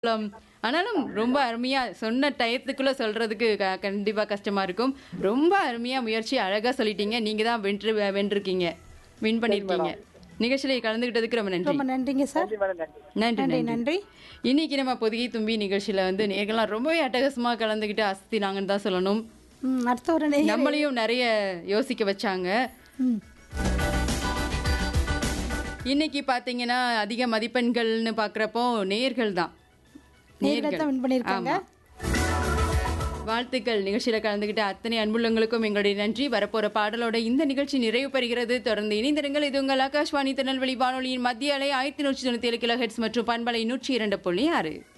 லம். ஆனாலும் ரொம்ப அருமையா சொன்ன டயத்துக்குள்ள சொல்றதுக்கு க- கண்டிப்பா கஷ்டமா இருக்கும் ரொம்ப அருமையா முயற்சி அழகா சொல்லிட்டீங்க நீங்க தான் வென்று வென்றிருக்கீங்க வின் பண்ணிருக்கீங்க நிகழ்ச்சியில கலந்துகிட்டதுக்கு ரொம்ப நன்றி ரொம்ப நன்றிங்க சார் நன்றி மேடம் நன்றி நன்றி நன்றி நன்றி நன்றி இன்னைக்கு நம்ம பொதுகை தும்பி நிகழ்ச்சியில வந்து நேர்கள்லாம் ரொம்பவே அட்டகாசமா கலந்துக்கிட்டு அசத்தினாங்கன்னு தான் சொல்லணும் ம், அடுத்த ஒரு நேயர் நம்மளையும் நிறைய யோசிக்க வச்சாங்க ம், இன்னைக்கு பாத்தீங்கன்னா அதிக மதிப்பெண்கள்னு பாக்குறப்போ நேர்கள் தான் நேயர்கள் தான் வின் பண்ணியிருக்காங்க ஆமா. வாழ்த்துக்கள் நிகழ்ச்சியில கலந்துகிட்ட அத்தனை அன்புள்ளங்களுக்கும் எங்களுடைய நன்றி வரப்போற பாடலோட இந்த நிகழ்ச்சி நிறைவு பெறுகிறது தொடர்ந்து இணைந்திருங்கள் இது உங்கள் ஆகாஷ்வாணி திருநெல்வேலி வானொலியின் மத்திய அலை ஆயிரத்தி நூற்றி தொண்ணூத்தி ஏழு கிலோ ஹெட்ஸ் மற்றும் பண்பலை நூற்றி இரண்டு புள்ளி ஆறு